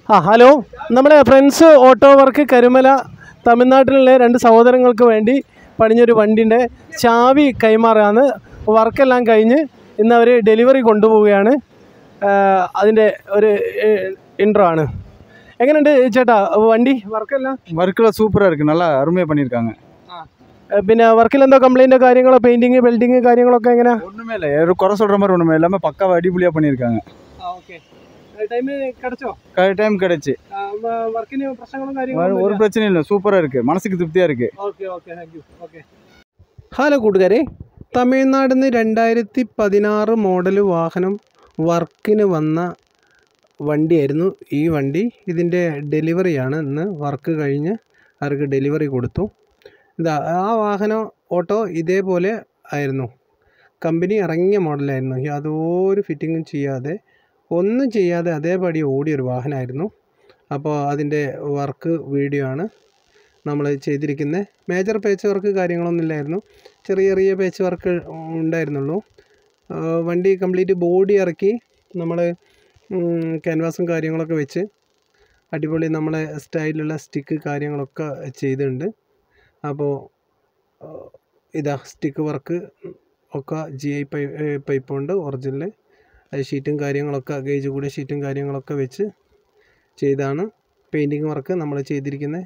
ആ ഹലോ നമ്മുടെ friends auto work Karumala തമിഴ്നാട്ടിലുള്ള രണ്ട് സഹോദരങ്ങൾക്ക് വേണ്ടി പണിഞ്ഞൊരു വണ്ടിൻ്റെ ചാവി കൈമാറുകയാണ് വർക്കെല്ലാം കഴിഞ്ഞ് ഇന്ന് അവർ ഡെലിവറി കൊണ്ടുപോവുകയാണ് ആ, അതിൻ്റെ ഒരു ഇൻട്രോ ആണ് എങ്ങനെയുണ്ട് ചേട്ടാ വണ്ടി വർക്കെല്ലാം ஒர்க்கெல்லாம் சூப்பராக இருக்குது நல்லா அருமையாக பண்ணியிருக்காங்க ആ, പിന്നെ വർക്കിൽ എന്തോ കംപ്ലൈൻറ്റോ കാര്യങ്ങളോ പെയിൻറ്റിങ് വെൽഡിങ് കാര്യങ്ങളൊക്കെ എങ്ങനെയാ ஒன்றுமே இல்லை யாரும் குறை சொல்கிற மாதிரி ஒன்றுமே எல்லாமே பக்காவாக அடிப்பொலியாக பண்ணியிருக்காங்க ഓക്കെ ടൈം കിടച്ചോ கரெக்ட் டைம் கிடச்சி വർക്കിന് പ്രശ്നങ്ങളും ஒரு பிரச்சனையும் இல்லை சூப்பராக இருக்குது மனசுக்கு திருப்தியாக இருக்குது okay okay thank you okay hello കൂട്ടുകാരെ തമിഴ്നാട്ടിൽ നിന്ന് രണ്ടായിരത്തി പതിനാറ് മോഡൽ വാഹനം വർക്കിന് വന്ന വണ്ടിയായിരുന്നു ഈ വണ്ടി ഇതിൻ്റെ ഡെലിവറിയാണ് ഇന്ന് വർക്ക് കഴിഞ്ഞ് അവർക്ക് ഡെലിവറി കൊടുത്തു ഇതാ ആ വാഹനം ഓട്ടോ ഇതേപോലെ ആയിരുന്നു കമ്പനി ഇറങ്ങിയ മോഡലായിരുന്നു യാതൊരു ഫിറ്റിങ്ങും ചെയ്യാതെ ഒന്നും ചെയ്യാതെ അതേപടി ഓടിയൊരു വാഹനമായിരുന്നു അപ്പോൾ അതിൻ്റെ വർക്ക് വീഡിയോ ആണ് നമ്മൾ ചെയ്തിരിക്കുന്നത് മേജർ പേച്ച് വർക്ക് കാര്യങ്ങളൊന്നും ഇല്ലായിരുന്നു ചെറിയ ചെറിയ പേച്ച് വർക്ക് ഉണ്ടായിരുന്നുള്ളൂ ആ, വണ്ടി കംപ്ലീറ്റ് ബോഡി ഇറക്കി നമ്മൾ ക്യാൻവാസും കാര്യങ്ങളൊക്കെ വെച്ച് അടിപൊളി നമ്മളെ സ്റ്റൈലിലുള്ള സ്റ്റിക്ക് കാര്യങ്ങളൊക്കെ ചെയ്തിട്ടുണ്ട് അപ്പോൾ ആ, ഇതാ സ്റ്റിക്ക് വർക്ക് ഒക്കെ ജി ഐ പൈ പൈപ്പ് കൊണ്ട് ഒറിജിനൽ ഷീറ്റും കാര്യങ്ങളൊക്കെ ഗേജ് കൂടിയ ഷീറ്റും കാര്യങ്ങളൊക്കെ വെച്ച് ചെയ്താണ് പെയിൻറ്റിങ് വർക്ക് നമ്മൾ ചെയ്തിരിക്കുന്നത്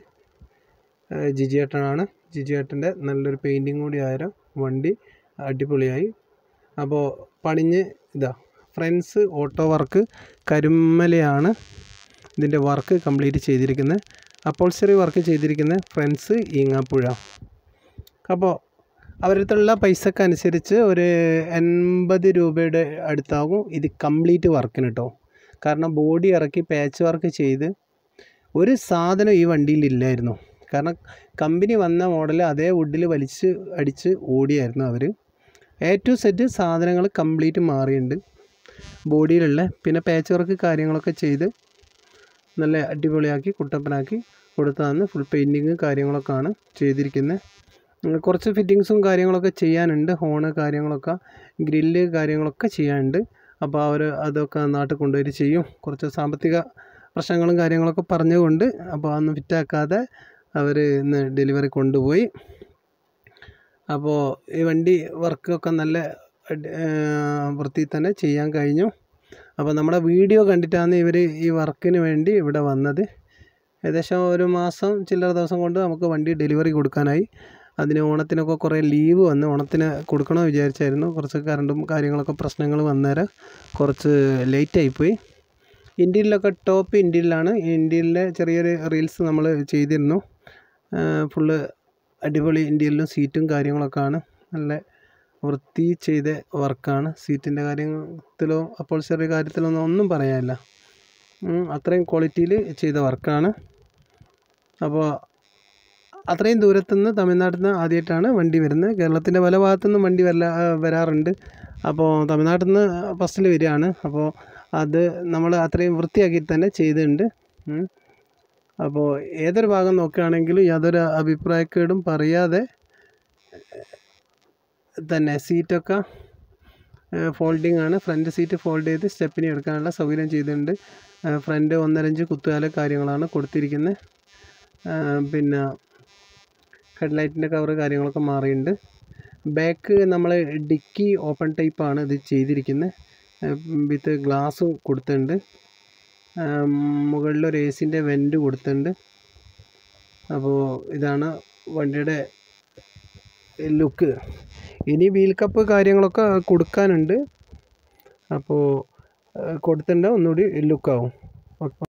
ജിജിയേട്ടനാണ് ജിജിയേട്ടൻ്റെ നല്ലൊരു പെയിൻറ്റിങ് കൂടി ആയ വണ്ടി അടിപൊളിയായി അപ്പോൾ പണിഞ്ഞ് ഇതാ ഫ്രണ്ട്സ് ഓട്ടോ വർക്ക് കരുമ്മലയാണ് ഇതിൻ്റെ വർക്ക് കംപ്ലീറ്റ് ചെയ്തിരിക്കുന്നത് അപ്പോൾസറി വർക്ക് ചെയ്തിരിക്കുന്നത് ഫ്രണ്ട്സ് ഈങ്ങാപ്പുഴ അപ്പോൾ അവരടുത്തുള്ള പൈസക്ക് അനുസരിച്ച് ഒരു എൺപത് രൂപയുടെ അടുത്താകും ഇത് കംപ്ലീറ്റ് വർക്കിന് കേട്ടോ കാരണം ബോഡി ഇറക്കി പാച്ച് വർക്ക് ചെയ്ത് ഒരു സാധനം ഈ വണ്ടിയിൽ ഇല്ലായിരുന്നു കാരണം കമ്പനി വന്ന മോഡൽ അതേ വുഡിൽ വലിച്ച് അടിച്ച് ഓടിയായിരുന്നു അവർ എ ടു സെറ്റ് സാധനങ്ങൾ കംപ്ലീറ്റ് മാറിയിട്ടുണ്ട് ബോഡിയിലുള്ള പിന്നെ പാച്ച് വർക്ക് കാര്യങ്ങളൊക്കെ ചെയ്ത് നല്ല അടിപൊളിയാക്കി കുട്ടപ്പനാക്കി കൊടുത്തതാണ് ഫുൾ പെയിൻറ്റിങ് കാര്യങ്ങളൊക്കെയാണ് ചെയ്തിരിക്കുന്നത് ഉം, കുറച്ച് ഫിറ്റിങ്സും കാര്യങ്ങളൊക്കെ ചെയ്യാനുണ്ട് ഹോണ് കാര്യങ്ങളൊക്കെ ഗ്രില്ല് കാര്യങ്ങളൊക്കെ ചെയ്യാനുണ്ട് അപ്പോൾ അവർ അതൊക്കെ നാട്ടിൽ കൊണ്ടുപോയി ചെയ്യും കുറച്ച് സാമ്പത്തിക പ്രശ്നങ്ങളും കാര്യങ്ങളൊക്കെ പറഞ്ഞുകൊണ്ട് അപ്പോൾ അതൊന്നും ഫിറ്റാക്കാതെ അവർ ഇന്ന് ഡെലിവറി കൊണ്ടുപോയി അപ്പോൾ ഈ വണ്ടി വർക്കൊക്കെ നല്ല അടി- ആ, വൃത്തിയിൽ തന്നെ ചെയ്യാൻ കഴിഞ്ഞു അപ്പോൾ നമ്മുടെ വീഡിയോ കണ്ടിട്ടാണ് ഇവർ ഈ വർക്കിന് വേണ്ടി ഇവിടെ വന്നത് ഏകദേശം ഒരു മാസം ചില്ലറ ദിവസം കൊണ്ട് നമുക്ക് വണ്ടി ഡെലിവറി കൊടുക്കാനായി അതിന് ഓണത്തിനൊക്കെ കുറേ ലീവ് വന്ന് ഓണത്തിന് കൊടുക്കണമെന്ന് വിചാരിച്ചായിരുന്നു കുറച്ച് കറണ്ടും കാര്യങ്ങളൊക്കെ പ്രശ്നങ്ങൾ വന്നേരം കുറച്ച് ലേറ്റ് ആയിപ്പോയി ഇന്ത്യയിലൊക്കെ ടോപ്പ് ഇന്ത്യയിലാണ് ഇന്ത്യയിലെ ചെറിയൊരു റീൽസ് നമ്മൾ ചെയ്തിരുന്നു ഫുള്ള് അടിപൊളി ഇന്ത്യയിലും സീറ്റും കാര്യങ്ങളൊക്കെ ആണ് നല്ല വൃത്തി ചെയ്ത വർക്കാണ് സീറ്റിൻ്റെ കാര്യത്തിലോ അപ്പോൾ ചെറിയ കാര്യത്തിലോ ഒന്നും ഒന്നും പറയാനില്ല ഉം, അത്രയും ക്വാളിറ്റിയിൽ ചെയ്ത വർക്കാണ് അപ്പോൾ അത്രയും ദൂരത്തുനിന്ന് തമിഴ്നാട്ടിൽ നിന്ന് ആദ്യമായിട്ടാണ് വണ്ടി വരുന്നത് കേരളത്തിൻ്റെ പല ഭാഗത്തുനിന്നും വണ്ടി വല്ല വരാറുണ്ട് അപ്പോൾ തമിഴ്നാട്ടിൽ നിന്ന് ഫസ്റ്റിൽ വരികയാണ് അപ്പോൾ അത് നമ്മൾ അത്രയും വൃത്തിയാക്കി തന്നെ ചെയ്തിട്ടുണ്ട് ഉം. അപ്പോൾ ഏതൊരു ഭാഗം നോക്കുകയാണെങ്കിലും യാതൊരു അഭിപ്രായക്കേടും പറയാതെ തന്നെ സീറ്റൊക്കെ ഫോൾഡിംഗ് ആണ് ഫ്രണ്ട് സീറ്റ് ഫോൾഡ് ചെയ്ത് സ്റ്റെപ്പിന് എടുക്കാനുള്ള സൗകര്യം ചെയ്തിട്ടുണ്ട് ഫ്രണ്ട് ഒന്നരഞ്ച് കുത്തുകാല കാര്യങ്ങളാണ് കൊടുത്തിരിക്കുന്നത് പിന്നെ ഹെഡ്ലൈറ്റിൻ്റെ കവർ കാര്യങ്ങളൊക്കെ മാറിയിട്ടുണ്ട് ബാക്ക് നമ്മൾ ഡിക്കി ഓപ്പൺ ടൈപ്പാണ് ഇത് ചെയ്തിരിക്കുന്നത് വിത്ത് ഗ്ലാസ് കൊടുത്തിട്ടുണ്ട് മുകളിലൊരു എ സിൻ്റെ വെൻറ്റ് കൊടുത്തിട്ടുണ്ട് അപ്പോൾ ഇതാണ് വണ്ടിയുടെ ലുക്ക് ഇനി വീൽ കപ്പ് കാര്യങ്ങളൊക്കെ കൊടുക്കാനുണ്ട് അപ്പോൾ കൊടുത്തിട്ടുണ്ട് ഒന്നുകൂടി ലുക്കാവും